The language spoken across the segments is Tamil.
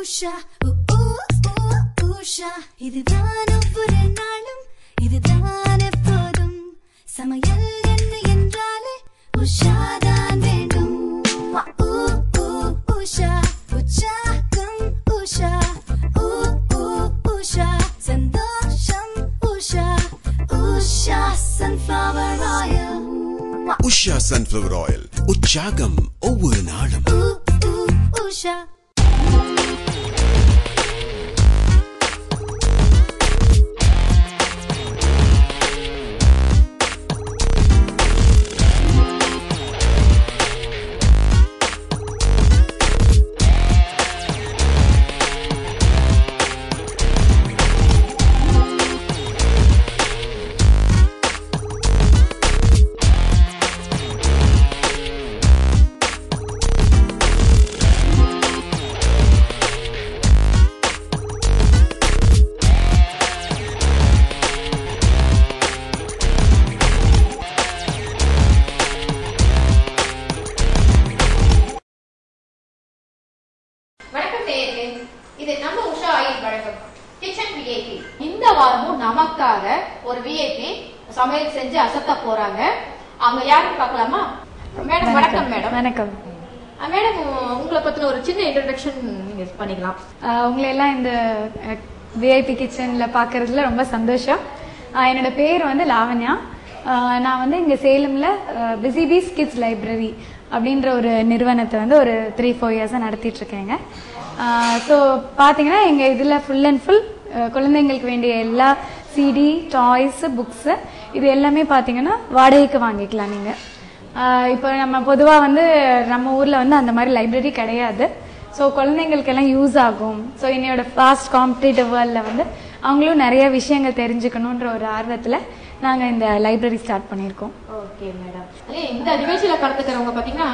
உஷா ஊ, ஊ, ஊ, உஷா இதுதான் ஒவ்வொரு நாளும் இதுதான் எப்போதும் சமையல் என்ன என்றாலே உஷாதான் வேண்டும் ஊ, ஊ, உஷா உற்சாகம் உஷா ஊ, ஊ, உஷா சந்தோஷம் Usha Usha sunflower oil Usha sunflower oil உற்சாகம் ஒவ்வொரு நாளும் ஊ, ஊ, உஷா வணக்கம் நேயர்களே இது நம்ம உஷா ஆயில் வழக்கம் கிச்சன் விஐபி இந்த வாரமும் நமக்காக ஒரு விஐபி சமையல் செஞ்சு அசத்த போறாங்க அவங்க யாருன்னு பார்க்கலாமா மேடம் வணக்கம் மேடம் வணக்கம் மேடம் உங்களை பத்தின ஒரு சின்ன இன்ட்ரடக்ஷன் நீங்க பண்ணிக்கலாம் ஆஹ் உங்களை எல்லாம் இந்த விஐபி கிச்சன்ல பார்க்கறதுல ரொம்ப சந்தோஷம் ஆஹ் என்னோட பேர் வந்து லாவண்யா ஆஹ் நான் வந்து இங்க சேலம்ல பிஸி பீஸ் கிட்ஸ் லைப்ரரி அப்படின்ற ஒரு நிறுவனத்தை வந்து ஒரு த்ரீ ஃபோர் இயர்ஸாக நடத்திட்டு இருக்கேங்க ஸோ பார்த்தீங்கன்னா எங்கள் இதில் ஃபுல் அண்ட் ஃபுல் குழந்தைங்களுக்கு வேண்டிய எல்லா சிடி டாய்ஸ் புக்ஸு இது எல்லாமே பார்த்தீங்கன்னா வாடகைக்கு வாங்கிக்கலாம் நீங்கள் ஆஹ் இப்போ நம்ம பொதுவாக வந்து நம்ம ஊரில் வந்து அந்த மாதிரி லைப்ரரி கிடையாது ஸோ குழந்தைங்களுக்கெல்லாம் யூஸ் ஆகும் ஸோ என்னையோட ஃபாஸ்ட் காம்படிட்டிவ் வேர்ல்டில் வந்து அவங்களும் நிறைய விஷயங்கள் தெரிஞ்சுக்கணுன்ற ஒரு ஆர்வத்தில் நாங்கள் இந்த லைப்ரரி ஸ்டார்ட் பண்ணியிருக்கோம் ஓகே மேடம் அதே இந்த நிகழ்ச்சியில கலந்துக்கிறவங்க பாத்தீங்கன்னா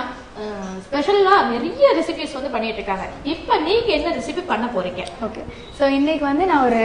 ஸ்பெஷலா நிறைய ரெசிபிஸ் வந்து பண்ணிட்டு இருக்காங்க இப்ப நீங்க என்ன ரெசிபி பண்ண போறீங்க ஓகே ஸோ இன்னைக்கு வந்து நான் ஒரு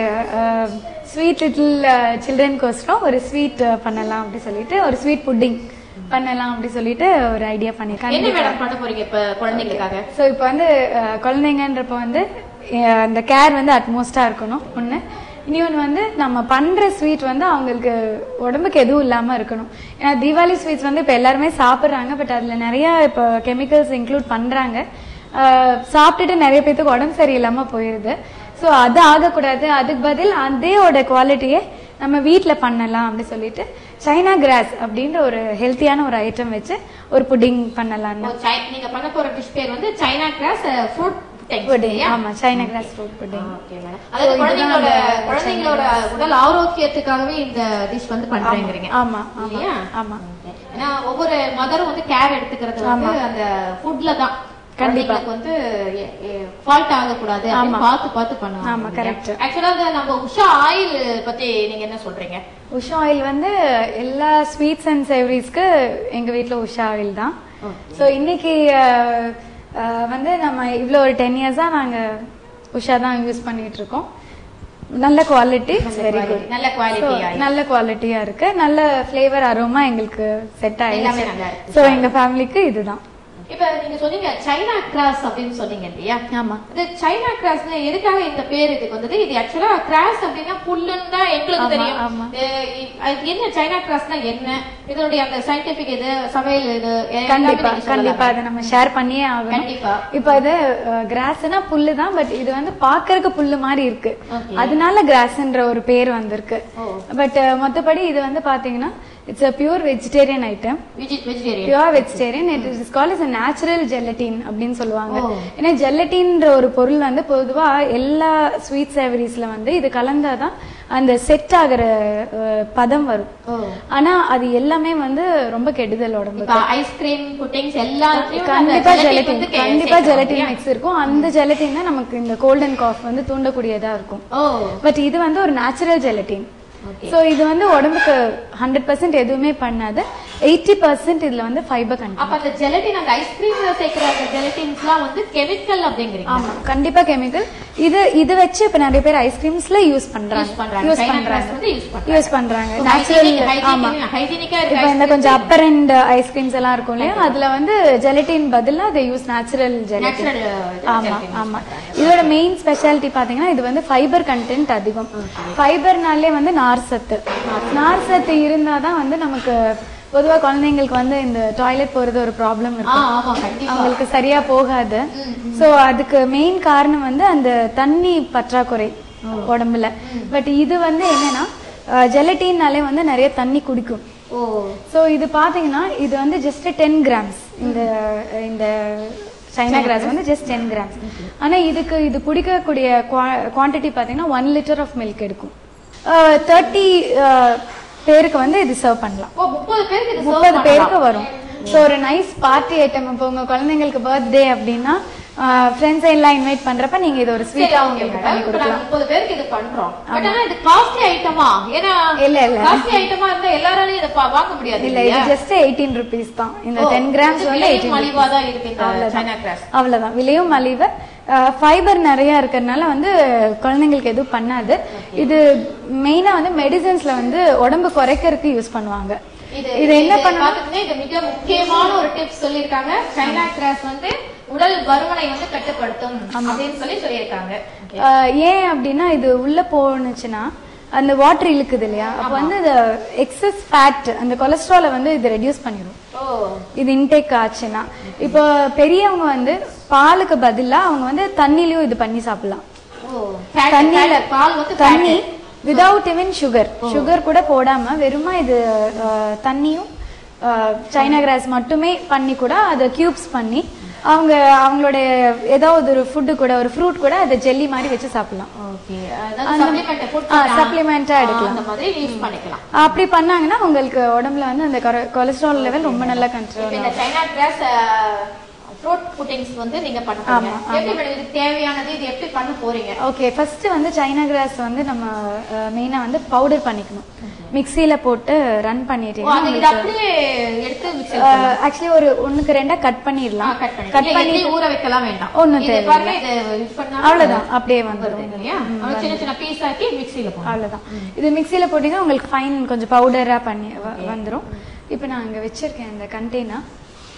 ஸ்வீட் லிட்டில் சில்ட்ரனுக்கோசரம் ஒரு ஸ்வீட் பண்ணலாம் அப்படி சொல்லிட்டு ஒரு ஸ்வீட் புட்டிங் பண்ணலாம் அப்படி சொல்லிட்டு ஒரு ஐடியா என்ன பண்ணியிருக்கேன் மேடம் பண்ண போறீங்க இப்ப குழந்தைங்களுக்காக ஸோ இப்போ வந்து அஹ், குழந்தைங்கன்றப்ப வந்து அஹ், அந்த கேர் வந்து அட்மோஸ்டாக இருக்கணும் ஒன்று இன்னொன்று வந்து நம்ம பண்ணுற ஸ்வீட் வந்து அவங்களுக்கு உடம்புக்கு எதுவும் இல்லாமல் இருக்கணும் ஏன்னா தீபாவளி ஸ்வீட்ஸ் வந்து இப்போ எல்லாருமே சாப்பிட்றாங்க பட் அதில் நிறையா இப்போ கெமிக்கல்ஸ் இன்க்ளூட் பண்ணுறாங்க சாப்பிட்டுட்டு நிறைய பேத்துக்கு உடம்பு சரியில்லாமல் போயிடுது ஸோ அது ஆகக்கூடாது அதுக்கு பதில் அதேயோட குவாலிட்டியை நம்ம வீட்டில் பண்ணலாம் அப்படி சொல்லிட்டு சைனா கிராஸ் அப்படின்ற ஒரு ஹெல்த்தியான ஒரு ஐட்டம் வச்சு ஒரு புட்டிங் பண்ணலாம்னு ஓ, சை- நீங்க பண்ண போற டிஷ் பேர் வந்து சைனா கிராஸ் ஃப்ரூட் புட்டிங் ஆமா China grass fruit pudding okay madam அதாவது குழந்தைங்களோட குழந்தைங்களோட உடல் ஆரோக்கியத்துக்காகவே இந்த டிஷ் வந்து பண்றேங்கிறீங்க ஆமா ஆமா இல்லையா ஆமா Okay. ஏன்னா ஒவ்வொரு மதரும் வந்து கேர் எடுத்துக்கிறது வந்து அந்த ஃபுட்ல தான் கண்டிப்பா. குழந்தைங்களுக்கு வந்து ஃபால்ட் ஆகக்கூடாது அப்படின்னு ஆமா. பார்த்து பார்த்து பண்ணுவாங்க ஆமா, correct. ஆக்சுவலா அந்த நம்ம உஷா ஆயில் பத்தி நீங்க என்ன சொல்றீங்க உஷா ஆயில் வந்து எல்லா ஸ்வீட்ஸ் அண்ட் சேவரிஸ்க்கு எங்க வீட்ல உஷா ஆயில் தான் ஸோ இன்னைக்கு அஹ், அஹ், வந்து நம்ம இவ்வளோ ஒரு டென் இயர்ஸா நாங்க உஷா தான் யூஸ் பண்ணிட்டு இருக்கோம் நல்ல குவாலிட்டி வெரி quality, குட் நல்ல quality ஆயில். நல்ல குவாலிட்டியா இருக்கு நல்ல ஃபிளேவர் அரோமா எங்களுக்கு செட் எல்லாமே ஆயிடுச்சு நல்லா இருக்கு. ஸோ எங்க ஃபேமிலிக்கு இதுதான் இப்ப நீங்க சொன்னீங்க சைனா கிராஸ் அப்படின்னு சொன்னீங்க இல்லையா ஆமா இது சைனா கிராஸ் எதுக்காக இந்த பேர் இதுக்கு வந்தது இது ஆக்சுவலா கிராஸ் அப்படின்னா புல்லுன்னு தான் எங்களுக்கு ஆமா, தெரியும் ஆமா. அஹ் இ- அது என்ன சைனா கிராஸ்னா என்ன இதனுடைய அந்த சயின்டிபிக் இது சமையல் இது எல்லாமே கண்டிப்பா நீங்க சொல்லலாமே. கண்டிப்பா அதை நம்ம ஷேர் பண்ணியே ஆகணும் கண்டிப்பா. இப்ப இது கிராஸ்னா புல்லு தான் பட் இது வந்து பாக்குறதுக்கு புல்லு மாதிரி இருக்கு Okay. அதனால கிராஸ்ன்ற ஒரு பேர் வந்திருக்கு ஓ. பட் மத்தபடி இது வந்து பாத்தீங்கன்னா it's a pure vegetarian item veg- vegetarian pure vegetarian it is call is natural gelatin அப்படின்னு சொல்லுவாங்க ஓ. ஏன்னா ஜெலட்டின்ற ஒரு பொருள் வந்து பொதுவா எல்லா ஸ்வீட் சேவரிஸ்ல வந்து இது கலந்தாதான் அந்த செட் ஆகுற அஹ், பதம் வரும் ஓ. ஆனா அது எல்லாமே வந்து ரொம்ப கெடுதல் உடம்புக்கு இப்ப ஐஸ்கிரீம் புட்டிங்ஸ் எல்லாத்தையும் கண்டிப்பா அந்த gelatin ஜெலட்டின் வந்து கே- கண்டிப்பா சேர்க்கணும் ஜெலட்டின் இல்லையா? மிக்ஸ் இருக்கும் அந்த ஜெலட்டின் தான் நமக்கு இந்த கோல்ட் அண்ட் காஃப் வந்து தூண்டக்கூடியதா இருக்கும் ஓ பட் இது வந்து ஒரு நேச்சுரல் ஜெலட்டின் Okay. சோ இது வந்து உடம்புக்கு ஹண்ட்ரட் பர்சன்ட் எதுவுமே பண்ணாது எயிட்டி பர்சன்ட் இதுல வந்து ஃபைபர் கண்டென்ட் அப்ப அந்த ஜெலட்டின் அந்த ஐஸ்கிரீம்ல சேர்க்கிற அந்த ஜெலட்டின்ஸ்லாம் வந்து கெமிக்கல் அப்படிங்கிறீங்க ஆமா கண்டிப்பா கெமிக்கல் இது இது வச்சு இப்ப நிறைய பேர் ஐஸ்கிரீம்ஸ்ல யூஸ் பண்றாங்க யூஸ் பண்றாங்க யூஸ் China பண்றாங்க grass வந்து யூஸ் பண்றாங்க யூஸ் பண்றாங்க So, நேச்சுரல் hygienic- ஆமா hygienic- hygienic-ஆ இப்ப இருக்க இந்த ice கொஞ்சம் cream அப்பர் அண்ட் ஐஸ்கிரீம்ஸ் எல்லாம் இருக்கும் இல்லையா அதுல வந்து ஜெலட்டின் பதிலா they use natural gelatin Natural, uh, ஆமா gelatin use ஆமா இதோட மெயின் ஸ்பெஷாலிட்டி பாத்தீங்கன்னா இது வந்து ஃபைபர் கண்டென்ட் அதிகம் ஃபைபர்னாலே வந்து நார் சத்து நார் சத்து இருந்தாதான் வந்து நமக்கு பொதுவா குழந்தைங்களுக்கு வந்து இந்த டாய்லெட் போறது ஒரு ப்ராப்ளம் ஆ, இருக்கும் ஆமா கண்டிப்பா அவங்களுக்கு சரியா போகாது சோ அதுக்கு மெயின் காரணம் வந்து அந்த தண்ணி பற்றாக்குறை உடம்புல பட் இது வந்து என்னன்னா ஜெலட்டின்னாலே வந்து நிறைய தண்ணி குடிக்கும் ஓ சோ இது பாத்தீங்கன்னா இது வந்து ஜஸ்ட் டென் கிராம்ஸ் இந்த இந்த சைனா கிராஸ் வந்து ஜஸ்ட் டென் கிராம்ஸ் ஆனா இதுக்கு இது குடிக்கக்கூடிய குவாண்டிட்டி பாத்தீங்கன்னா ஒன் லிட்டர் ஆஃப் மில்க் எடுக்கும் தேர்ட்டி பேருக்கு வந்து இது சர்வ் பண்ணலாம் ஓ முப்பது பேருக்கு இது serve முப்பது பேருக்கு பண்ணலாம். வரும் ஸோ ஒரு நைஸ் பார்ட்டி ஐட்டம் இப்போ உங்க குழந்தைங்களுக்கு பர்த்டே அப்படின்னா ஃப்ரெண்ட்ஸ் எல்லாம் இன்வைட் பண்றப்ப நீங்க இது ஒரு சரி, ஸ்வீட்டா okay, உங்களுக்கு madam. பண்ணி இப்ப நாங்க கொடுக்கலாம் முப்பது பேருக்கு இது பண்றோம் பட் ஆனா இது காஸ்ட்லி ஐட்டமா ஏன்னா இல்ல, இல்ல. காஸ்ட்லி ஐட்டமா இருந்தா எல்லாராலையும் இதை பா- வாங்க முடியாது இல்ல இது இல்லையா? ஜஸ்ட் எயிட்டீன் ருபீஸ் தான் இந்த ஓ, டென் கிராம்ஸ் இது வந்து விலையும் எயிட்டீன் மலிவா தான் இருக்கு இந்த China grass. அவ்வளவுதான் விலையும் மலிவு ஃபைபர் நிறைய இருக்கறனால வந்து குழந்தைங்களுக்கு எதுவும் பண்ணாது இது மெயினா வந்து மெடிசன்ஸ்ல வந்து உடம்பு குறைக்கிறதுக்கு யூஸ் பண்ணுவாங்க இது இது என்ன இது பண்ணணும் பாத்தீங்கன்னா இது மிக முக்கியமான ஒரு டிப்ஸ் சொல்லிருக்காங்க சைனா கிராஸ் வந்து உடல் பருமனை வந்து கட்டுப்படுத்தும் அப்படின்னு சொல்லி சொல்லியிருக்காங்க அஹ், ஏன் அப்படின்னா இது உள்ள போனுச்சுன்னா அந்த வாட்டர் இழுக்குது இல்லையா அப்போ வந்து இந்த எக்ஸஸ் ஃபேட் அந்த கொலஸ்ட்ராலை வந்து இது ரெடியூஸ் பண்ணிடும் ஓ இது இன்டேக் ஆச்சுன்னா இப்போ பெரியவங்க வந்து பாலுக்கு பதிலா அவங்க வந்து தண்ணிலயும் இது பண்ணி சாப்பிடலாம் ஓ fat, தண்ணியில fat, பால் வந்து தண்ணி fat. Without even sugar sugar கூட போடாம வெறுமா இது அஹ், தண்ணியும் சைனா கிராஸ் மட்டுமே பண்ணி கூட அதை கியூப்ஸ் பண்ணி அவங்க அவங்களுடைய ஏதாவது ஒரு ஃபுட்டு கூட ஒரு ஃப்ரூட் கூட அதை ஜெல்லி மாதிரி வச்சு சாப்பிடலாம் ஓகே அதாவது அந்த- supplement, food ஆ, food, supplement ஆ ஆ, எடுக்கலாம். அந்த மாதிரி யூஸ் பண்ணிக்கலாம் அப்படி பண்ணாங்கன்னா உங்களுக்கு உடம்புல வந்து அந்த கொலஸ்ட்ரால் லெவல் ரொம்ப நல்லா இப்ப கண்ட்ரோல் இந்த சைனா கிராஸ் ஃப்ரூட் புட்டிங்ஸ் வந்து நீங்க பண்ணுவீங்க ஆமா, எப்படி madam இதுக்கு தேவையானது இது எப்படி பண்ண போறீங்க ஓகே ஃபர்ஸ்ட் வந்து சைனா கிராஸ் வந்து நம்ம மெயினா வந்து பவுடர் பண்ணிக்கணும் மிக்ஸியில போட்டு ரன் ஓ, பண்ணிட்டீங்கன்னா அது இது உங்களுக்கு அப்படியே எடுத்து மிக்ஸி ஆக்சுவலி ஒரு ஒண்ணுக்கு ரெண்டா கட் பண்ணிடலாம் கட் பண்ணி கட் இல்ல, பண்ணி எப்படி ஊற வைக்கலாம் வேண்டாம் ஒண்ணும் இது தேவையில்ல. பாருங்க இது யூஸ் பண்ணா அவ்வளவுதான் அப்படியே வந்துடும் வருது இல்லையா அவ்வளவு சின்ன சின்ன பீஸ் ஆக்கி மிக்ஸில போடணும் அவ்வளவுதான் இது மிக்ஸில போட்டீங்கன்னா உங்களுக்கு ஃபைன் கொஞ்சம் பவுடரா பண்ணி வ- வந்துரும் இப்போ நான் இங்க வச்சிருக்கேன் இந்த கண்டெய்னர்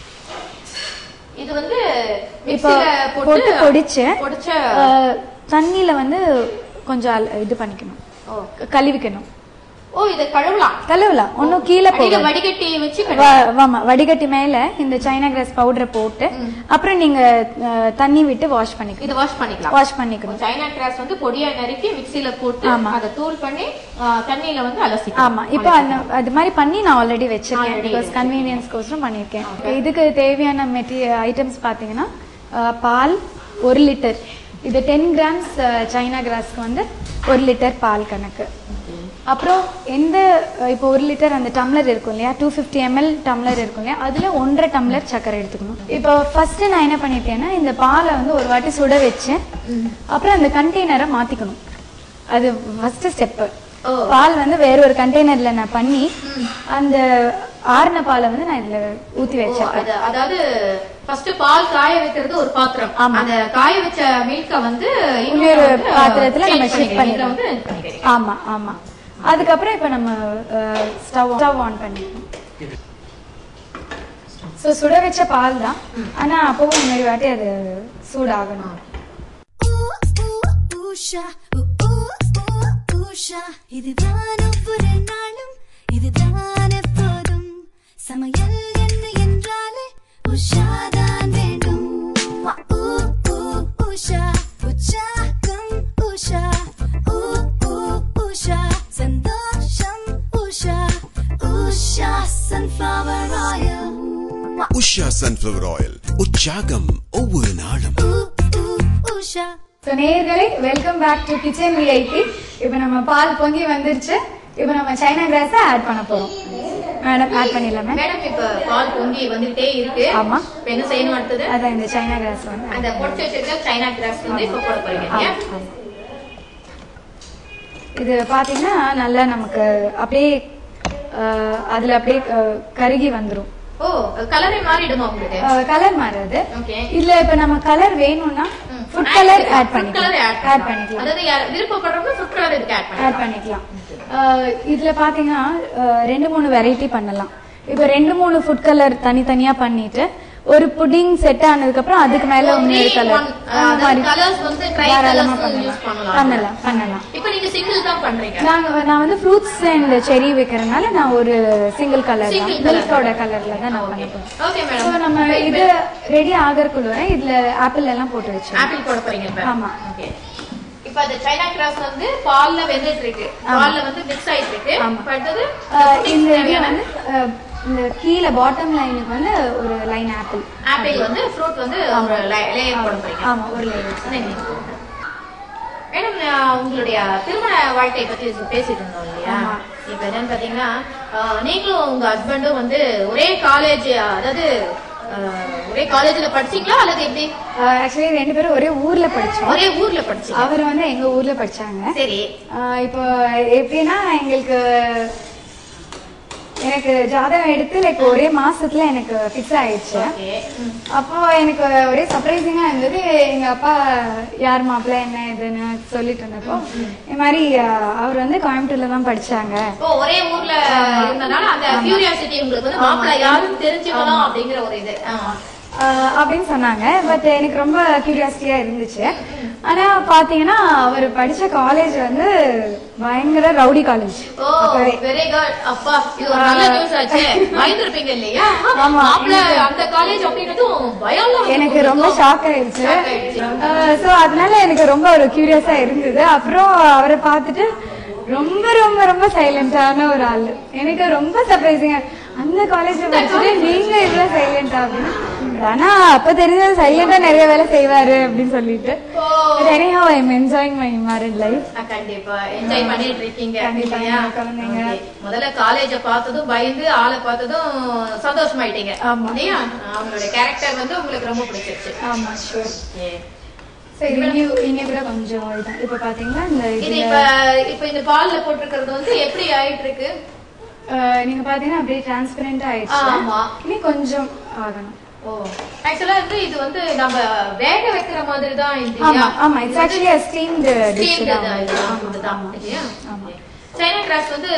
இது வந்து இப்போ மிக்ஸில போட்டு போட்டு பொடிச்சு பொடிச்ச அஹ், தண்ணியில வந்து கொஞ்சம் அல- இது பண்ணிக்கணும் ஓ. கழுவிக்கணும் ஓ இத கழுவலாம் கழுவலாம் ஒன்னும் கீழே அடியில போகும் வடிகட்டி வச்சு கழுவலாம். வ- ஆமா வடிகட்டி மேல இந்த சைனா கிராஸ் பவுடரை போட்டு அப்புறம் நீங்க அஹ், தண்ணி விட்டு வாஷ் பண்ணிக்கணும் இது வாஷ் பண்ணிக்கலாம் வாஷ் பண்ணிக்கணும் சைனா கிராஸ் வந்து பொடியா நறுக்கி மிக்ஸில போட்டு ஆமா. அதை தூள் பண்ணி ஆ, தண்ணியில வந்து அலசி ஆமா இப்போ அந்த அது மாதிரி பண்ணி நான் ஆல்ரெடி வச்சிருக்கேன் Already பிகாஸ் கன்வீனியன்ஸ்க்கோசரம் பண்ணியிருக்கேன் இதுக்கு தேவையான மெட்டீரியல் ஐட்டம்ஸ் பார்த்தீங்கன்னா அஹ், பால் ஒரு லிட்டர் இது டென் கிராம்ஸ் சைனா கிராஸ்க்கு வந்து ஒரு லிட்டர் பால் கணக்கு அப்புறம் எந்த அஹ், இப்போ ஒரு லிட்டர் அந்த டம்ளர் இருக்கும் இல்லையா டூ ஃபிஃப்டி எம்எல் டம்ளர் இருக்கும் இல்லையா அதுல ஒன்றரை டம்ளர் சர்க்கரை எடுத்துக்கணும் இப்போ ஃபர்ஸ்ட் நான் என்ன பண்ணிட்டேன்னா இந்த பாலை வந்து ஒரு வாட்டி சுட வச்சேன் அப்புறம் அந்த கண்டெய்னரை மாத்திக்கணும் அது ஃபர்ஸ்ட் ஸ்டெப்பு ஓ. பால் வந்து வேற ஒரு கண்டெய்னர்ல நான் பண்ணி அந்த ஆறுன பாலை வந்து நான் இதுல ஊத்தி ஓ, வச்சிருக்கேன் அது- அதாவது ஃபர்ஸ்ட் பால் காய வைக்கிறது ஒரு பாத்திரம் ஆமா. அந்த காய வச்ச மில்க வந்து இன்னொரு வந்து பாத்திரத்துல change நம்ம ஷிஃப்ட் பண்ணிக்கிறீங்க. இதுல பண்ணிக்கலாம் வந்து பண்ணிக்கிறீங்க. ஆமா ஆமா அதுக்கப்புறம் இப்ப நம்ம ஸ்டவ் ஸ்டவ் ஆன் பண்ணிக்கணும் சோ சுட வச்ச பால் தான் ஆனா அப்பவும் இன்னொரு வாட்டி அது சூடாகணும் ஊஷா ஊஷா இதுதான் ஒவ்வொரு நாளும் இதுதான் எப்போதும் சமையல் என்ன என்றாலே உஷாதான் வேண்டும் ஊ, ஊ, உஷா உற்சாகம் உஷா ஊ, ஊ, உஷா சந்தோஷம் Usha Usha sunflower oil Usha sunflower oil உற்சாகம் ஒவ்வொரு நாளும் ஊ, ஊ, உஷா ஸோ நேயர்களே welcome back to kitchen VIP இப்போ நம்ம பால் பொங்கி வந்துருச்சு இப்போ நம்ம சைனா கிராஸை ஆட் பண்ண போறோம் மேடம் ஆட் பண்ணிடலாமே மேடம் இப்ப பால் பொங்கி வந்துட்டே இருக்கு ஆமா. இப்ப என்ன செய்யணும் அடுத்தது அதான் இந்த சைனா கிராஸ் வந்து அந்த பொடிச்சு வச்சிருக்க சைனா கிராஸ் வந்து இப்ப போட போறீங்க ஆமா, இல்லையா? ஆமா. இது பாத்தீங்கன்னா நல்லா நமக்கு அப்படியே அஹ், அதுல அப்படியே அஹ், கருகி வந்துரும் ஓ கலரே மாறிடுமா உங்களுக்கு கலர் மாறாது ஓகே இதுல இப்ப நம்ம கலர் வேணும்னா ஃபுட் கலர் ஆட் பண்ணிக்கலாம் ஆட் பண்ணிக்கலாம் அதாவது யார் விருப்பப்படுறவங்க ஃபுட் கலர் இதுக்கு ஆட் பண்ணலாம் ஆட் பண்ணிக்கலாம் அஹ், இதுல பாத்தீங்கன்னா அஹ், ரெண்டு மூணு வெரைட்டி பண்ணலாம் இப்ப ரெண்டு மூணு ஃபுட் கலர் தனித்தனியா பண்ணிட்டு ஒரு புடிங் செட் ஆனதுக்கு அப்புறம் அதுக்கு மேல ஓ, இன்னொரு three in கலர் one. அதாவது colours வந்து tri தாராளமா colours use பண்ணலாம் பண்ணலாம். பண்ணலாம் பண்ணலாம் இப்போ நீங்க சிங்கிள் தான் பண்றீங்க நாங்க நான் வந்து ஃப்ரூட்ஸ் அண்ட் செரி வைக்கிறதுனால நான் ஒரு சிங்கிள் கலர் தான் Single colour. மில்கோட கலர்ல தான் நான் பண்ண போறேன் ஓகே So, மேடம் நம்ம இது ரெடி ஆகறதுக்குள்ள இதுல ஆப்பிள் எல்லாம் போட்டு வச்சு ஆப்பிள் போட போறீங்க இப்ப ஆமா. ஓகே இப்போ அந்த சைனா கிராஸ் வந்து பால்ல வெந்துட்டு இருக்கு பால்ல வந்து மிக்ஸ் ஆயிட்டு இருக்கு ஆமா. இப்ப அடுத்தது அஹ் இந்த இது வந்து அஹ், இந்த கீழே பாட்டம் லைனுக்கு வந்து ஒரு லைன் ஆப்பிள் ஆப்பிள் வந்து ஃப்ரூட் வந்து ஒரு லேயர் போட போறீங்க ஆமா ஒரு லைன் மேடம் நான் உங்களுடைய திருமண வாழ்க்கையை பத்தி பேசிட்டு இருந்தோம் இல்லையா ஆமா. இப்ப என்னன்னு பாத்தீங்கன்னா ஆஹ், நீங்களும் உங்க ஹஸ்பண்டும் வந்து ஒரே காலேஜ் அதாவது ஆஹ், ஒரே காலேஜ்ல படிச்சீங்களா அல்லது எப்படி ஆக்சுவலி ரெண்டு பேரும் ஒரே ஊர்ல படிச்சோம் ஒரே ஊர்ல படிச்சீங்க அவர் வந்து எங்க ஊர்ல படிச்சாங்க சரி ஆஹ் இப்போ எப்படின்னா எங்களுக்கு எனக்கு ஜாதகம் எடுத்து லைக் ஒரே மாசத்துல எனக்கு ஃபிக்ஸ் ஆயிடுச்சு ஓகே அப்போ எனக்கு ஒரே சர்ப்ரைசிங்கா இருந்தது எங்க அப்பா யார் மாப்பிள்ள என்ன இதுன்னு சொல்லிட்டு இருந்தப்போ இந்த மாதிரி ஆஹ், அவர் வந்து கோயம்புத்தூர்ல தான் படிச்சாங்க ஓ ஒரே ஊர்ல இருந்தனால அந்த கியூரியாசிட்டி உங்களுக்கு வந்து மாப்பிள்ளை யாருன்னு தெரிஞ்சுக்கணும் அப்படிங்கிற ஒரு இது ஆமா. ஆஹ், அப்படின்னு சொன்னாங்க பட் எனக்கு ரொம்ப கியூரியாசிட்டியா இருந்துச்சு ஆனா பாத்தீங்கன்னா அவர் படிச்ச காலேஜ் வந்து பயங்கர rowdy college oh very good அப்பா இது ஒரு நல்ல நியூஸ் ஆச்சு பயந்துருப்பீங்க இல்லையா ஆமா. மாப்பிள்ளை அந்த காலேஜ் அப்படின்றதும் பயம் எனக்கு ரொம்ப ஷாக் ஆயிடுச்சு Shock ஆயிடுச்சு. சோ அதனால எனக்கு ரொம்ப ஒரு கியூரியஸா இருந்தது அப்புறம் அவரை பார்த்துட்டு ரொம்ப ரொம்ப ரொம்ப சைலண்டான ஒரு ஆளு எனக்கு ரொம்ப சர்ப்ரைசிங்கா அந்த காலேஜ்ல படிச்சுட்டு நீங்க இவ்வளவு சைலண்டா அப்படின்னு ஆனா அப்ப தெரிஞ்சது சைலண்டா நிறைய வேலை செய்வாரு அப்படின்னு சொல்லிட்டு ஓ. But anyhow I am enjoying my married life ஆ, கண்டிப்பா என்ஜாய் பண்ணிட்டு இருக்கீங்க கண்டிப்பா, இல்லையா? குழந்தைங்க. Okay. முதல்ல காலேஜ பார்த்ததும் பயந்து ஆளை பார்த்ததும் சந்தோஷமாயிட்டீங்க ஆமா. இல்லையா அவங்களோட கேரக்டர் வந்து உங்களுக்கு ரொம்ப பிடிச்சிருச்சு ஆமா ஷூர் Okay. சரி இனி இனி கூட கொஞ்சம் இதான் இப்ப பாத்தீங்கன்னா இந்த இது இதுல இப்ப இப்ப இந்த பால்ல போட்டிருக்கிறது வந்து எப்படி ஆயிட்டு இருக்கு அஹ், நீங்க பாத்தீங்கன்னா அப்படியே டிரான்ஸ்பரண்ட் ஆயிடுச்சு ஆமா. இனி கொஞ்சம் ஆகணும் ஓ ஆக்சுவலா வந்து இது வந்து நம்ம வேக வைக்கிற மாதிரி தான் இது ஆமா இல்லையா? ஆமா it's actually a steamed dish Steamed தான் இது, இதுதான், ஆமா, இதுதான், ஆமா. இல்லையா? ஆமா. Okay. சைனா கிராஸ் வந்து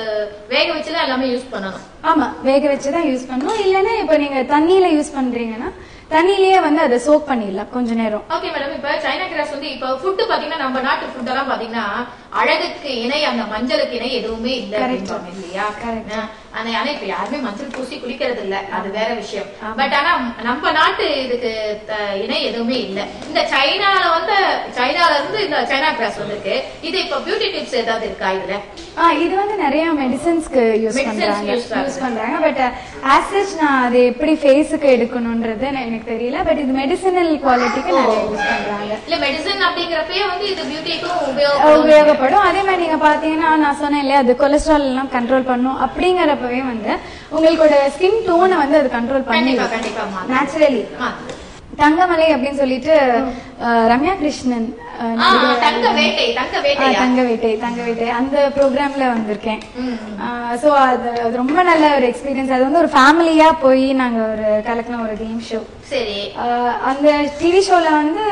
வேக வச்சுதான் எல்லாமே யூஸ் பண்ணணும் ஆமா வேக வச்சு தான் யூஸ் பண்ணணும் இல்லைன்னா இப்போ நீங்க தண்ணியில யூஸ் பண்றீங்கன்னா தண்ணியிலேயே வந்து அதை சோக் பண்ணிடலாம் கொஞ்ச நேரம் ஓகே மேடம் இப்ப சைனா கிராஸ் வந்து இப்ப ஃபுட் பாத்தீங்கன்னா நம்ம நாட்டு ஃபுட் எல்லாம் பாத்தீங்கன்னா அழகுக்கு இணை அந்த மஞ்சளுக்கு இணை எதுவுமே இல்ல Correct. அப்படின்றாங்க இல்லையா Correct. ஆ, ஆனா ஆனா இப்ப யாருமே மஞ்சள் பூசி குளிக்கிறது இல்ல அது வேற விஷயம் பட் ஆனா நம்ம நாட்டு இதுக்கு த- இணை எதுவுமே இல்ல இந்த சைனால வந்து சைனால இருந்து இந்த சைனா கிராஸ் வந்திருக்கு இது இப்ப பியூட்டி டிப்ஸ் ஏதாவது இருக்கா இதுல ஆ இது வந்து நிறைய மெடிசன்ஸ்க்கு யூஸ் Medicines பண்றாங்க use பண்றாங்க. யூஸ் பண்றாங்க பட் ஆசஸ் நான் அது எப்படி ஃபேஸுக்கு எடுக்கணும்ன்றது நான் எனக்கு தெரியல பட் இது மெடிசினல் குவாலிட்டிக்கு நிறைய யூஸ் பண்றாங்க இல்ல மெடிசன் அப்படிங்கிறப்பயே வந்து இது பியூட்டிக்கும் உபயோகம் உபயோகப்படும் அதே மாதிரி நீங்க பாத்தீங்கன்னா நான் சொன்னேன் இல்லையா அது கொலஸ்ட்ரால் எல்லாம் கண்ட்ரோல் பண்ணும் அப்படிங்கறப்பவே வந்து உங்களோட ஸ்கின் டோனை வந்து அது கண்ட்ரோல் கண்டிப்பா பண்ணி கண்டிப்பா நேச்சுரலி மாத்து. தங்கமலை அப்படின்னு சொல்லிட்டு அஹ், ரம்யா கிருஷ்ணன் அஹ், ஆ, நடிகை. தங்க வேட்டை தங்க ஆ, வேட்டையா தங்க வேட்டை தங்க வேட்டை அந்த ப்ரோக்ராம்ல வந்திருக்கேன் ம். சோ அது அது ரொம்ப நல்ல ஒரு எக்ஸ்பீரியன்ஸ் அது வந்து ஒரு ஃபேமிலியா போய் நாங்க ஒரு கலக்கின ஒரு கேம் ஷோ சரி அந்த டிவி ஷோல வந்து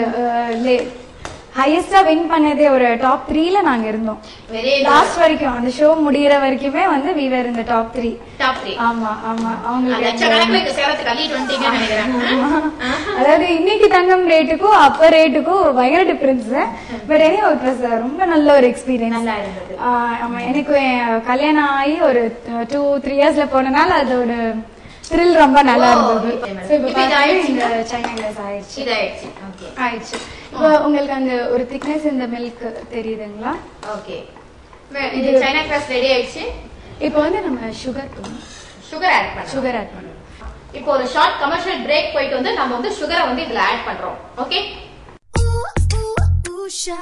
ஹையஸ்டா வின் பண்ணதே ஒரு டாப் த்ரீல நாங்க இருந்தோம் வெரி லாஸ்ட் வரைக்கும் அந்த ஷோ முடியற வரைக்குமே வந்து வீவர் இந்த டாப் த்ரீ டாப் த்ரீ ஆமா ஆமா அவங்களுக்கு லட்சக்கணக்கில் இந்த சேலத்துக்கு அள்ளிட்டு வந்துட்டீங்கன்னு நினைக்கிறேன் அதாவது இன்னைக்கு தங்கம் ரேட்டுக்கும் அப்ப ரேட்டுக்கும் பயங்கர டிஃபரன்ஸ் பட் எனி ஒரு ப்ளஸ் ரொம்ப நல்ல ஒரு எக்ஸ்பீரியன்ஸ் நல்லா இருந்தது ஆமா எனக்கு என் கல்யாணம் ஆகி ஒரு டூ த்ரீ இயர்ஸ்ல போனனால அதோட த்ரில் ரொம்ப நல்லா ஓ, இருந்தது okay, madam. So, இப்ப இப்ப இது பாத்தீங்கன்னா ஆயிடுச்சுங்களா? இந்த சைனா கிளாஸ் ஆயிடுச்சு இதாயிடுச்சு ஓகே ஆயிடுச்சு இப்போ உங்களுக்கு அந்த ஒரு திக்னஸ் இந்த மில்க் தெரியுதுங்களா ஓகே இது சைனா கிராஸ் ரெடி ஆயிடுச்சு இப்போ வந்து நம்ம சுகர் சுகர் ஆட் பண்ணலாம் சுகர் ஆட் பண்ணுவோம் இப்போ ஒரு ஷார்ட் கமர்ஷியல் பிரேக் போயிட்டு வந்து நம்ம வந்து சுகரை வந்து இதுல ஆட் பண்றோம் ஓகே Usha,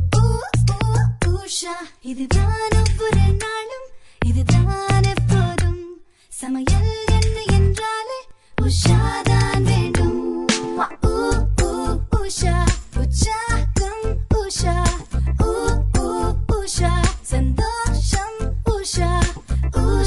Usha, இதுதான் ஒவ்வொரு நாளும் இதுதான் எப்போதும் சமையல் என்ன என்றாலே உஷாதான் வேண்டும் ஊ, ஊ, உஷா உற்சாகம் உஷா ஊ, ஊ, உஷா சந்தோஷம் உஷா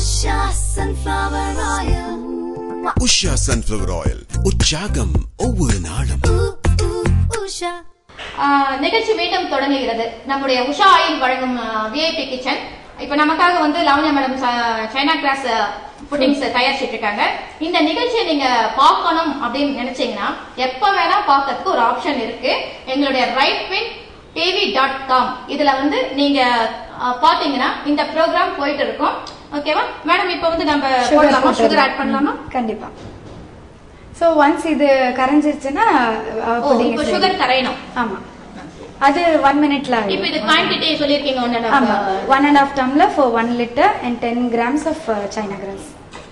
சன்ஃபிளவர் ஆயில் உற்சாகம் ஒவ்வொரு நாளும் Usha. ஆஹ் நிகழ்ச்சி மீண்டும் தொடங்குகிறது நம்முடைய உஷா ஆயில் வழங்கும் விஐபி கிச்சன் இப்ப நமக்காக வந்து Lavanya madam China glass puddings தயாரிச்சிட்டு இருக்காங்க இந்த நிகழ்ச்சியை நீங்க பார்க்கணும் அப்படின்னு நினைச்சீங்கன்னா எப்ப வேணா பார்க்கறதுக்கு ஒரு ஆப்ஷன் இருக்கு எங்களுடைய right win TV dot com இதுல வந்து நீங்க ஆஹ், பாத்தீங்கன்னா இந்த ப்ரோக்ராம் போயிட்டு இருக்கும் ஓகேவா மேடம் இப்ப வந்து நம்ம போடலாமா சுகர் ஆட் பண்ணலாமா கண்டிப்பா சோ ஒன்ஸ் இது கரைஞ்சிருச்சுன்னா அஹ், ஓ pudding இப்போ is ready. சுகர் கரையணும் ஆமா அது ஒன் மினிட்ல இப்ப இது குவான்டிட்டி சொல்லிருக்கீங்க ஒன்னு ஆமா one and half tumbler for one litre and ten grams of China grass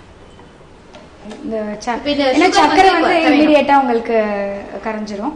இந்த ச- இப்ப இது ஏன்னா sugar சக்கரை வந்து வந்து கரையணும். இமீடியட்டா உங்களுக்கு கரைஞ்சிரும்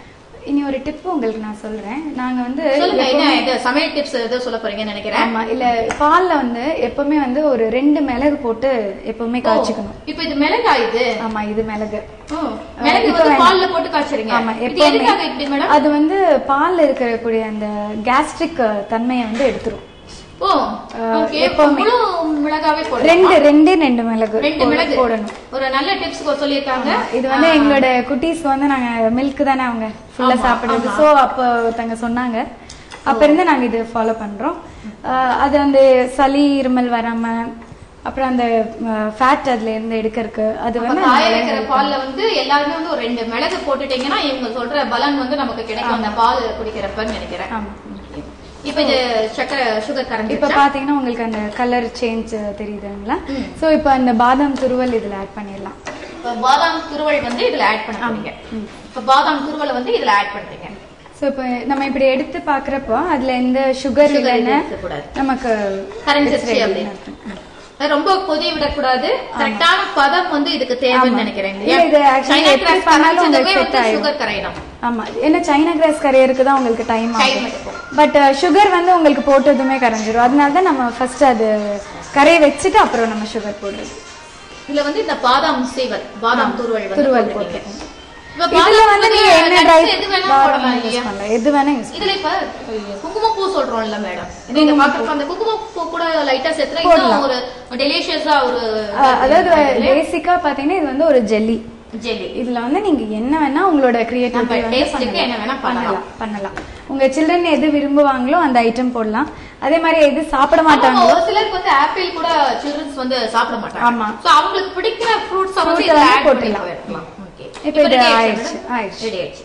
இனி ஒரு டிப் உங்களுக்கு நான் சொல்றேன் நாங்க வந்து சொல்லுங்க என்ன எப்பவுமே- இது சமையல் டிப்ஸ் ஏதோ சொல்ல போறீங்கன்னு நினைக்கிறேன் ஆமா இல்ல பால்ல வந்து எப்பவுமே வந்து ஒரு ரெண்டு மிளகு போட்டு எப்பவுமே காய்ச்சிக்கணும் ஓ, இப்ப இது மிளகா இது ஆமா இது மிளகு ஓ, மிளகு இப்ப வந்து வேணாம். பால்ல போட்டு காய்ச்சறீங்க ஆமா இது எப்பவுமே எதுக்காக இப்படி மேடம் அது வந்து பால்ல இருக்கக்கூடிய அந்த கேஸ்ட்ரிக் தன்மையை வந்து எடுத்துரும் ஓ அஹ், ஓகே எப்பவுமே. முழு மிளகாவே போடுங்க ரெண்டு ரெண்டே ரெண்டு மிளகு ரெண்டு போட- மிளகு போடணும் ஒரு நல்ல டிப்ஸ் சொல்லிருக்காங்க இது வந்து எங்களோட குட்டீஸ்க்கு வந்து நாங்க மில்க் தானே அவங்க ஃபுல்லா ஆமா, சாப்பிடுறது ஆமா. சோ அப்போ ஒருத்தங்க சொன்னாங்க அப்ப இருந்து நாங்க இது ஃபாலோ பண்றோம் அஹ், அது வந்து சளி இருமல் வராம அப்புறம் அந்த ஃபேட் அதுல இருந்து எடுக்கறதுக்கு அது அப்ப வந்து காய நல்லா வைக்கிற help பால்ல வந்து எல்லாருமே வந்து ஒரு ரெண்டு மிளகு போட்டுட்டீங்கன்னா இவங்க சொல்ற பலன் வந்து நமக்கு கிடைக்கும் அந்த பால் குடிக்கிறப்பன்னு நினைக்கிறேன் ஆமா இப்ப இது சக்கரை சுகர் இப்ப கரைஞ்சிருச்சா பாத்தீங்கன்னா உங்களுக்கு அந்த கலர் சேஞ்ச் தெரியுதுங்களா ம். சோ இப்ப அந்த பாதாம் துருவல் இதுல ஆட் பண்ணிடலாம் இப்ப பாதாம் துருவல் வந்து இதுல ஆட் பண்ண போறீங்க இப்ப பாதாம் துருவலை வந்து இதுல ஆட் பண்றீங்க சோ இப்ப நம்ம இப்படி எடுத்து பாக்குறப்போ அதுல எந்த சுகர் Sugar இல்லைன்னு இருக்கக்கூடாது. நமக்கு கரைஞ்சிருச்சு it's ready அப்படின்னு. ன்னு அர்த்தம். ரொம்ப கொதிய விடக்கூடாது கரெக்டான பதம் வந்து இதுக்கு தேவைன்னு ஆமா. நினைக்கிறேன் இல்ல, இது actually எப்படி பண்ணாலும் உங்களுக்கு set ஆயிடும். சுகர் கரையணும் ஆமா ஏன்னா சைனா கிராஸ் கரையறதுக்கு தான் உங்களுக்கு டைம் Time ஆகும் எடுக்கும். பட் சுகர் வந்து உங்களுக்கு போட்டதுமே கரைஞ்சிரும் அதனால தான் நம்ம ஃபர்ஸ்ட் அது கரைய வச்சுட்டு அப்புறம் நம்ம சுகர் போடுறது இதுல வந்து இந்த பாதாம் சீவல் பாதாம் துருவல் வந்து துருவல் போட்டிருக்கீங்க. போட்டுக்கோங்க. இப்ப இதுல பாதாம் வந்து வந்து நீங்க என்ன nuts ட்ரை எது வேணா போடலாம் இல்லையா பண்ணலாம் எது வேணா யூஸ் இதுல இப்ப குங்குமப்பூ சொல்றோம்ல மேடம் நீங்க பாக்குறப்ப அந்த குங்குமப்பூ கூட லைட்டா சேர்த்துனா இன்னும் போடலாம். ஒரு டெலிஷியஸா ஒரு அதாவது பேசிக்கா பாத்தீங்கன்னா இது வந்து ஒரு ஜெல்லி ஜெல்லி இதுல வந்து நீங்க என்ன வேணா உங்களோட நம்ம கிரியேட்டிவிட்டி டேஸ்டுக்கு என்ன வேணா பண்ணலாம் பண்ணலாம் உங்க சில்ட்ரன் எது விரும்புவாங்களோ அந்த ஐட்டம் போடலாம் அதே மாதிரி எது சாப்பிட ஆமா, மாட்டாங்களோ ஒரு சிலருக்கு வந்து ஆப்பிள் கூட சில்ட்ரன்ஸ் வந்து சாப்பிட மாட்டாங்க ஆமா. சோ அவங்களுக்கு பிடிக்கிற ஃப்ரூட்ஸ் வந்து Fruit இதுல வந்து ஆட் பண்ணி போட்டுடலாம். போயிடலாம் ஓகே இப்ப இது ஆயிடுச்சு, ஆயிடுச்சு. ரெடி ஆயிடுச்சு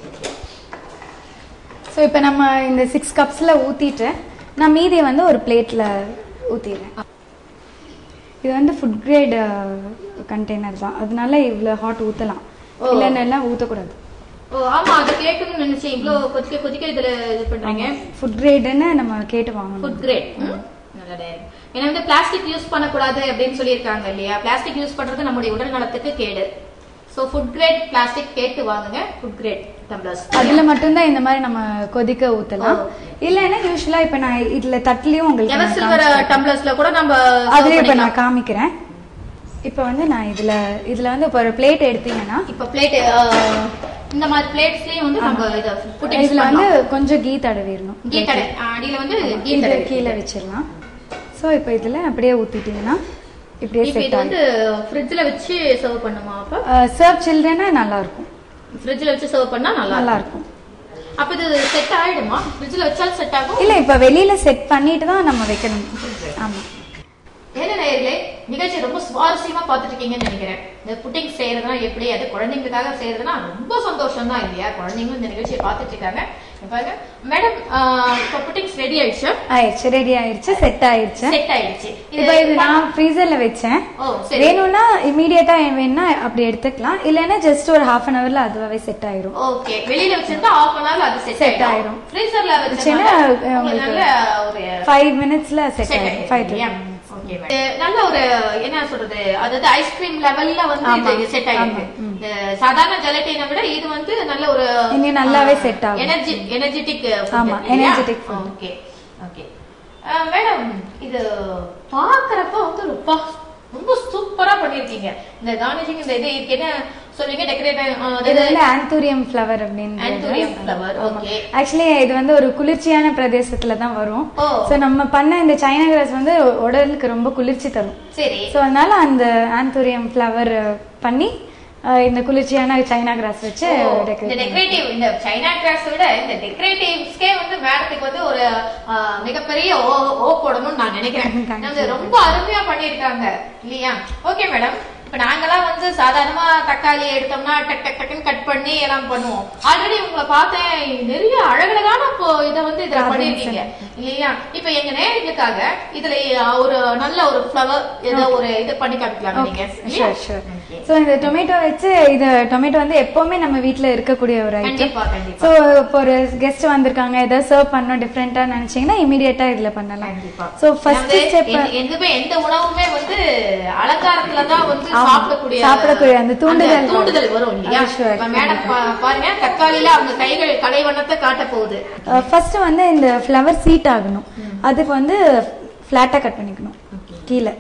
ஸோ இப்போ நம்ம இந்த சிக்ஸ் கப்ஸில் ஊற்றிட்டு நான் மீதியை வந்து ஒரு பிளேட்டில் ஊற்றிடுறேன் இது வந்து ஃபுட் கிரேட் கண்டெய்னர் தான் அதனால இவ்வளோ ஹாட் ஊற்றலாம் ஓ. இல்லைன்னா ஊற்றக்கூடாது ஓ ஆமா அது கேட்கணும்னு நினைச்சேன் இவ்ளோ கொதிக்க கொதிக்க இதுல இது பண்றீங்க ஃபுட் கிரேடுன்னு நம்ம கேட்டு வாங்கணும் ஃபுட் கிரேட் நல்லதே ஏன்னா வந்து பிளாஸ்டிக் யூஸ் பண்ணக்கூடாது அப்படின்னு சொல்லியிருக்காங்க இல்லையா பிளாஸ்டிக் யூஸ் பண்றது நம்முடைய உடல் நலத்துக்கு கேடு சோ ஃபுட் கிரேட் பிளாஸ்டிக் கேட்டு வாங்குங்க ஃபுட் கிரேட் டம்ளர்ஸ் அதுல மட்டும்தான் இந்த மாதிரி நம்ம கொதிக்க ஊத்தலாம் ஓ. இல்லைன்னா யூஸ்வலா இப்ப நான் இதுல தட்டுலயும் உங்களுக்கு எவர் நான் சில்வர் காமிச்சிருக்கேன். டம்ளர்ஸ்ல கூட நம்ம அதுலயும் இப்ப serve நான் காமிக்கிறேன் இப்ப வந்து நான் இதுல இதுல வந்து இப்ப ஒரு பிளேட் எடுத்தீங்கன்னா இப்ப பிளேட் இந்த மாதிரி பிளேட்ஸ்லயும் வந்து நம்ம இத புட்டிங்ஸ் இதுல வந்து பண்ணலாம் கொஞ்சம் கீ தடவிடணும் கீ தடை அடியில வந்து கீ இது தடை கீழே வச்சிடலாம் சோ இப்ப இதுல அப்படியே ஊத்திட்டீங்கன்னா இப்படியே இப்ப செட் இது ஆகும் வந்து ஃப்ரிட்ஜ்ல வச்சு சர்வ் பண்ணுமா அப்ப சர்வ் சில்ட்ரனா நல்லா இருக்கும் ஃப்ரிட்ஜ்ல வச்சு சர்வ் பண்ணா நல்லா நல்லா இருக்கும் இருக்கும் அப்ப இது செட் ஆயிடுமா ஃப்ரிட்ஜ்ல வச்சாலும் செட் ஆகும் இல்ல இப்ப வெளியில செட் பண்ணிட்டு தான் நம்ம வைக்கணும் ஆமா என்ன நேயர்களே நிகழ்ச்சி ரொம்ப சுவாரஸ்யமா பார்த்துட்டு இருக்கீங்கன்னு நினைக்கிறேன் இந்த புட்டிங் செய்யறதுனா எப்படி அது குழந்தைங்களுக்காக செய்யறதுனா ரொம்ப சந்தோஷம் தான் இல்லையா குழந்தைங்களும் இந்த நிகழ்ச்சியை பார்த்துட்டு இருக்காங்க இங்க பாருங்க மேடம் இப்போ புட்டிங்ஸ் ரெடி ஆயிடுச்சு ஆயிடுச்சு ரெடி ஆயிடுச்சு செட் ஆயிடுச்சு செட் ஆயிடுச்சு இப்ப இது நான் ஃப்ரீசர்ல வச்சேன் ஓ சரி வேணும்னா இமீடியட்டா வேணும்னா அப்படி எடுத்துக்கலாம் இல்லைன்னா ஜஸ்ட் ஒரு ஹாஃப் அன் ஹவர்ல அதுவாவே செட் ஆயிரும் ஓகே வெளியில வச்சிருந்தா half அன் ஹவர்ல அது செட் Set ஆயிடும் ஆயிரும். ஃப்ரீசர்ல வச்சீங்கன்னா, வச்சீங்கன்னா உங்களுக்கு உங்களுக்கு நல்ல ஒரு ஃபைவ் மினிட்ஸ்ல செட் செட் ஆயிரும் ஃபைவ் ஆயிடும் இல்லையா? Okay, madam. இது நல்ல ஒரு என்ன சொல்றது அதாவது ஐஸ்கிரீம் லெவல்ல வந்து ஆமா. இது செட் ஆயிருக்கு ஆமா. ம். இந்த சாதாரண ஜெலட்டினை விட இது வந்து நல்ல ஒரு இன்னும் நல்லாவே set ஆகும். எனர்ஜி எனர்ஜெட்டிக் ஆமா, energetic food. Okay okay madam இது பாக்குறப்ப வந்து ரொம்ப ரொம்ப சூப்பரா பண்ணிருக்கீங்க இந்த கார்னிஷிங் இந்த இது இதுக்கு என்ன சொல்றீங்க டெக்கரேட் இது வந்து ஆந்தூரியம் ஃப்ளவர் அப்படின்னு Anthurium flower, okay. ஆக்சுவலி இது வந்து ஒரு குளிர்ச்சியான பிரதேசத்துல தான் வரும் ஓ. சோ நம்ம பண்ண இந்த சைனா கிராஸ் வந்து உடலுக்கு ரொம்ப குளிர்ச்சி தரும் சரி சோ அதனால அந்த ஆந்தூரியம் ஃப்ளவர் பண்ணி அஹ், இந்த குளிர்ச்சியான சைனா கிராஸ் வச்சு இந்த டெக்கரேட் டெக்கரேட்டிவ் இந்த சைனா கிராஸ் விட இந்த டெக்கரேட்டிவ்ஸ்க்கே வந்து மேடத்துக்கு வந்து ஒரு ஆ, மிகப்பெரிய ஓ ஓ போடணும்னு நான் நினைக்கிறேன் Thank you. அது ரொம்ப அருமையா பண்ணிருக்காங்க இல்லையா ஓகே மேடம் இப்ப நாங்கெல்லாம் வந்து சாதாரணமா தக்காளி எடுத்தோம்னா டக் டக் டக்குன்னு கட் பண்ணி எல்லாம் பண்ணுவோம் ஆல்ரெடி உங்களை பார்த்தேன் நிறைய அழகழகான இப்போ இத வந்து இதுல Carvings. பண்ணிருக்கீங்க இல்லையா இப்ப எங்க நேர்களுக்காக இதுல ஒரு நல்ல ஒரு ஃபிளவர் ஏதோ ஒரு இது பண்ணி காமிக்கலாம் நீங்க இல்லையா? Sure sure Okay. ஸோ இந்த டொமேட்டோ வச்சு இது டொமேட்டோ வந்து எப்பவுமே நம்ம வீட்ல இருக்கக்கூடிய ஒரு ஐட்டம் கண்டிப்பா கண்டிப்பா ஸோ இப்போ ஒரு கெஸ்ட் வந்திருக்காங்க ஏதாவது சர்வ் பண்ணணும் டிஃப்ரெண்டா நினைச்சீங்கன்னா இமீடியட்டா இதுல பண்ணலாம் கண்டிப்பா ஸோ ஃபர்ஸ்ட் அதாவது ஸ்டெப் எந்த- எதுவுமே எந்த உணவுமே வந்து அலங்காரத்துல தான் வந்து ஆமா. சாப்பிடக்கூடிய சாப்பிடக்கூடிய அந்த தூண்டுதல் தூண்டுதல் வரும் இல்லையா Ah, sure. இப்ப மேடம் பா- பாருங்க தக்காளியில அவங்க கைகள் கலைவண்ணத்தை காட்ட போகுது ஃபர்ஸ்ட் வந்து இந்த ஃப்ளவர் சீட் ஆகணும் அதுக்கு வந்து ஃபிளாட்டா கட் பண்ணிக்கணும் கீழே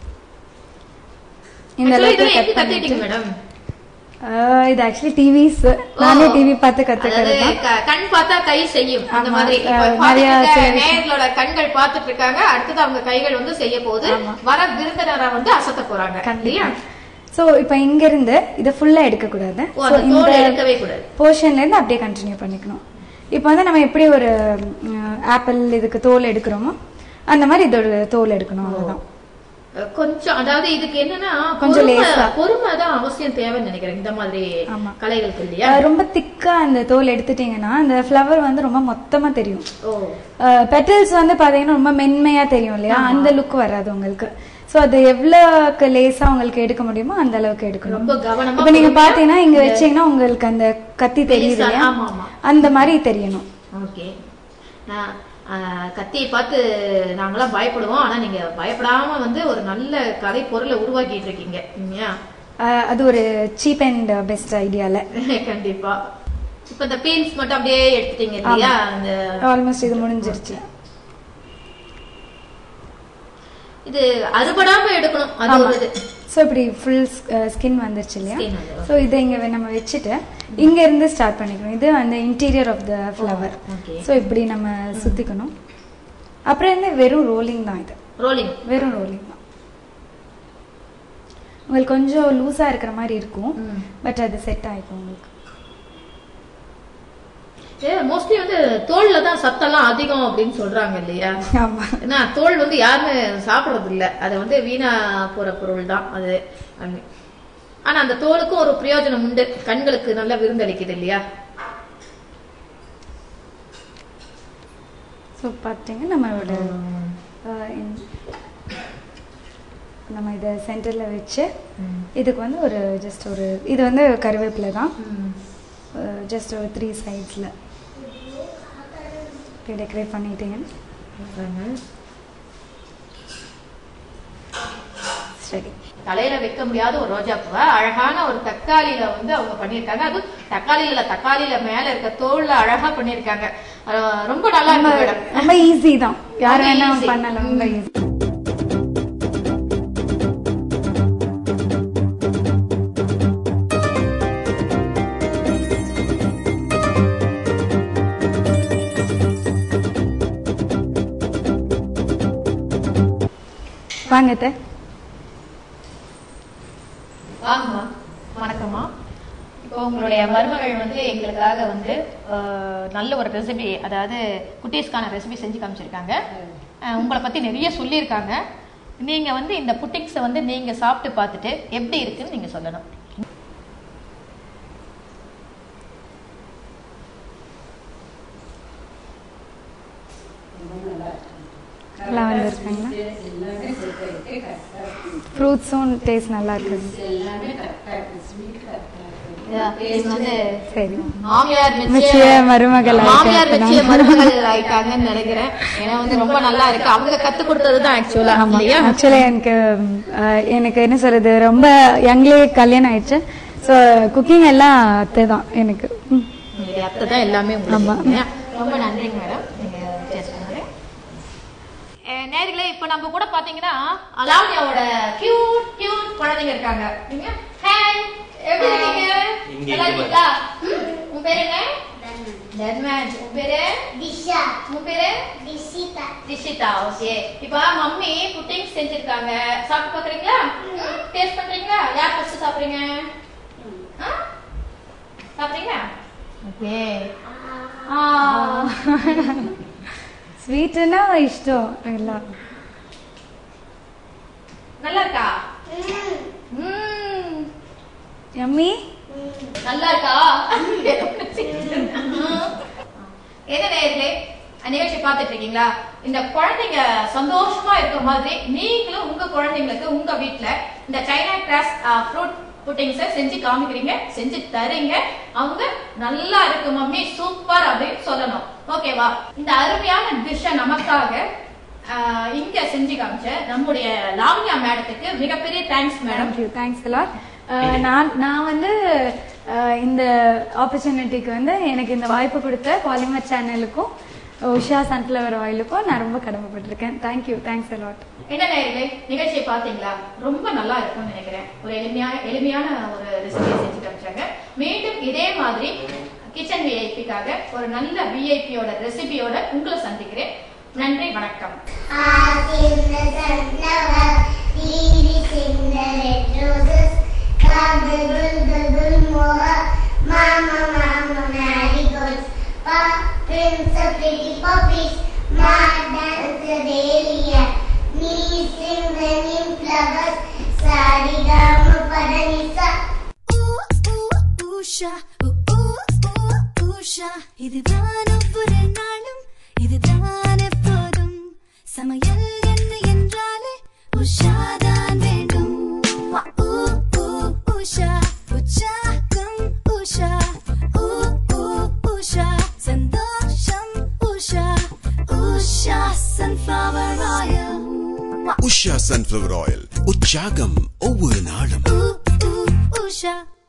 இந்த Actually, அளவுக்கு இதெல்லாம் கட் எங்க கத்துக்கிட்டீங்க பண்ணிட்டு மேடம் ஆஹ் இது ஆக்சுவலி டிவிஸ் நானே டிவி பார்த்து கத்துக்கிறது அதாவது தான் க- கண் பார்த்தா கை செய்யும் அந்த ஆமா. மாதிரி இப்ப அஹ் பாத்துட்டு நிறைய இருக்க சில விஷயம். நேயர்களோட கண்கள் பார்த்துட்டு இருக்காங்க அடுத்தது அவங்க கைகள் வந்து செய்ய போகுது வர விருந்தினரை வந்து அசத்த போறாங்க இல்லையா சோ இப்போ இங்க இருந்து இத ஃபுல்லா எடுக்க கூடாது ஓ, So, அந்த இந்த தோல் எடுக்கவே கூடாது போர்ஷன்ல இருந்து அப்படியே கண்டினியூ பண்ணிக்கணும் இப்போ வந்து நம்ம எப்படி ஒரு ஆப்பிள் இதுக்கு தோல் எடுக்கிறோமோ அந்த மாதிரி இதோட தோல் எடுக்கணும் அவ்வளவுதான் அஹ் கொஞ்சம் அதாவது இதுக்கு என்னன்னா கொஞ்சம் பொறுமை- லேசா. பொறுமை தான் அவசியம் தேவைன்னு நினைக்கிறேன் இந்த மாதிரி ஆமா. கலைகளுக்கு இல்லையா அஹ் ரொம்ப திக்கா அந்த தோல் எடுத்துட்டீங்கன்னா அந்த ஃப்ளவர் வந்து ரொம்ப மொத்தமா தெரியும் ஓ பெட்டல்ஸ் வந்து பாத்தீங்கன்னா ரொம்ப மென்மையா தெரியும் இல்லையா அந்த லுக் வராது உங்களுக்கு சோ அது எவ்வளவுக்கு லேசா உங்களுக்கு எடுக்க முடியுமோ அந்த அளவுக்கு எடுக்கணும் ரொம்ப கவனமா இப்ப நீங்க பொறுமையா பாத்தீங்கன்னா இங்க வச்சீங்கன்னா உங்களுக்கு அந்த கத்தி தெரியுது மெலிசா, இல்லையா ஆமா, ஆமா. அந்த மாதிரி தெரியணும் ஓகே நான் ஆஹ், கத்தியை பார்த்து நாங்களாம் பயப்படுவோம் ஆனா நீங்க பயப்படாம வந்து ஒரு நல்ல கலை பொருளை உருவாக்கிட்டு இருக்கீங்க இல்லையா அஹ் அது ஒரு சீப் அண்ட் பெஸ்ட் ஐடியால கண்டிப்பா இப்ப இந்த பீல்ஸ் மட்டும் அப்படியே எடுத்துட்டீங்க இல்லையா அந்த ஆல்மோஸ்ட் இது முடிஞ்சிருச்சு இது அறுபடாம எடுக்கணும் அது ஆமா ஒரு இது சோ இப்படி ஃபுல் ஸ்கின் வந்துருச்சு இல்லையா Skin வந்து, சோ இதை இங்க வே- நம்ம வச்சுட்டு இங்க இருந்து ஸ்டார்ட் பண்ணிக்கணும் இது அந்த interior of the flower okay. So இப்படி நம்ம சுத்திக்கணும் அப்புறம் இருந்து வெறும் ரோலிங் தான் இது ரோலிங் வெறும் ரோலிங் தான் உங்களுக்கு கொஞ்சம் லூஸா இருக்கிற மாதிரி இருக்கும் பட் அது செட் ஆயிக்கும் உங்களுக்கு மோஸ்ட்லி வந்து தோல்ல தான் சத்தெல்லாம் அதிகம் அப்படின்னு சொல்றாங்க இல்லையா ஆமா ஏன்னா தோல் வந்து யாருமே சாப்பிடுறது இல்ல அது வந்து வீணா போற பொருள் தான் அது அப்படி. ஆனா அந்த தோலுக்கும் ஒரு பிரயோஜனம் உண்டு கண்களுக்கு நல்ல விருந்தளிக்குது இல்லையா ஸோ பார்த்தீங்க நம்மளோட அஹ், இந்த- நம்ம இதை சென்டரில் வச்சு இதுக்கு வந்து ஒரு ஜஸ்ட் ஒரு இது வந்து கருவேப்பிலை தான் ஜஸ்ட் ஒரு த்ரீ சைட்ஸில் டெக்கரேட் பண்ணிட்டீங்க சரி தலையில வைக்க முடியாத ஒரு ரோஜா பூவை அழகான ஒரு தக்காளியில வந்து அவங்க பண்ணிருக்காங்க அதுவும் தக்காளியில தக்காளியில மேல இருக்க தோல்ல அழகா பண்ணிருக்காங்க அஹ் ரொம்ப நல்லா ரொம்ப இருக்கு மேடம் ரொம்ப ஈஸி தான் யார் ரொம்ப வேணா easy. பண்ணலாம் ரொம்ப ஈஸி வாங்க அத்தை. வாங்கம்மா வணக்கம்மா இப்போ உங்களுடைய மருமகள் வந்து எங்களுக்காக வந்து அஹ், நல்ல ஒரு ரெசிபி அதாவது குட்டீஸ்க்கான ரெசிபி செஞ்சு காமிச்சிருக்காங்க அஹ், உங்களை பத்தி நிறைய சொல்லியிருக்காங்க நீங்க வந்து இந்த புட்டிக்ஸை வந்து நீங்க சாப்பிட்டு பார்த்துட்டு எப்படி இருக்குன்னு நீங்க சொல்லணும் எல்லாம் வந்திருக்காங்களா ஃப்ரூட்ஸும் டேஸ்ட் நல்லா இருக்குது இது வந்து சரி மாமியார் மெச்சிய மெச்சிய மருமகள் மாமியார் ஆயிட்டாங்க. மெச்சிய மருமகள் ஆயிட்டாங்கன்னு நினைக்கிறேன் ஏன்னா வந்து ரொம்ப நல்லா இருக்கு அவங்க கத்து கொடுத்தது தான் ஆக்சுவலா ஆமா இல்லையா ஆக்சுவலி எனக்கு அஹ், எனக்கு என்ன சொல்றது ரொம்ப யங்லே கல்யாணம் ஆயிடுச்சு ஸோ குக்கிங் எல்லாம் அத்தை தான் எனக்கு ம். உங்களுடைய அத்தை தான் எல்லாமே உங்களுக்கு ஆமா. இல்லையா? ரொம்ப நன்றிங்க மேடம் நீங்க டேஸ்ட் பண்ணது அஹ் நேர்களே இப்போ நம்ம கூட பாத்தீங்கன்னா அலாமியாவோட கியூட் கியூட் குழந்தைங்க இருக்காங்க நீங்க ஹாய் எப்படி இருக்கீங்க இங்க நல்லா இங்க இருக்கீங்களா ம்? உன் பேர் என்ன தன்மேஜ் உன் பேரு Disha. உன் பேரு Disita. ரிஷிதா ஓகே இப்போ மம்மி புட்டிங் செஞ்சிருக்காங்க சாப்பிட்டு பாக்குறீங்களா டேஸ்ட் பண்றீங்களா யார் ஃபர்ஸ்ட் சாப்பிடுறீங்க சாப்பிட்டீங்களா ஓகே ஸ்வீட்டுன்னா இஷ்டம் எல்லாம் நல்லா இருக்கா யம்மி நல்லா இருக்கா என்ன நேர்களே நிகழ்ச்சி பார்த்துட்டு இருக்கீங்களா இந்த குழந்தைங்க சந்தோஷமா இருக்க மாதிரி நீங்களும் உங்க குழந்தைங்களுக்கு உங்க வீட்ல இந்த சைனா கிராஸ் ஃப்ரூட் புட்டிங்ஸ செஞ்சு காமிக்கிறீங்க செஞ்சு தரீங்க அவங்க நல்லா இருக்கு மம்மி சூப்பர் அப்படின்னு சொல்லணும் ஓகேவா இந்த அருமையான டிஷ்ஷ நமக்காக ஆஹ், இங்க செஞ்சு காமிச்ச நம்முடைய லாவண்யா மேடத்துக்கு மிகப்பெரிய தேங்க்ஸ் மேடம் தேங்க்யூ தேங்க்ஸ் எல்லாம் நான் நான் வந்து அஹ், இந்த ஆப்பர்ச்சுனிட்டிக்கு வந்து எனக்கு இந்த வாய்ப்பு கொடுத்த பாலிமர் சேனலுக்கும் உஷா சன்ஃப்ளவர் ஆயிலுக்கும் நான் ரொம்ப கடமைப்பட்டிருக்கேன் தேங்க்யூ தேங்க்ஸ் அலாட் என்ன நேயர்களே நிகழ்ச்சியை பாத்தீங்களா ரொம்ப நல்லா இருக்கும்னு நினைக்கிறேன் ஒரு எளிமையான எளிமையான ஒரு ரெசிபியை செஞ்சு காமிச்சாங்க மீண்டும் இதே மாதிரி கிச்சன் விஐபிக்காக ஒரு நல்ல விஐபியோட ரெசிபியோட உங்களை சந்திக்கிறேன் நன்றி வணக்கம் Mama, mama, marigolds, prince of pretty puppies, madam Delia, me sing the new flowers, sarigama padanisa. Usha Usha இதுதான் ஒவ்வொரு நாளும் இதுதான் எப்போதும் சமையல் என்ன என்றாலே உஷாதான் வேண்டும் ஊ, ஊ, உஷா உற்சாகம் உஷா ஊ, ஊ, உஷா சந்தோஷம் Usha Usha sunflower oil Usha sunflower oil உற்சாகம் ஒவ்வொரு நாளும் ஊ, ஊ, உஷா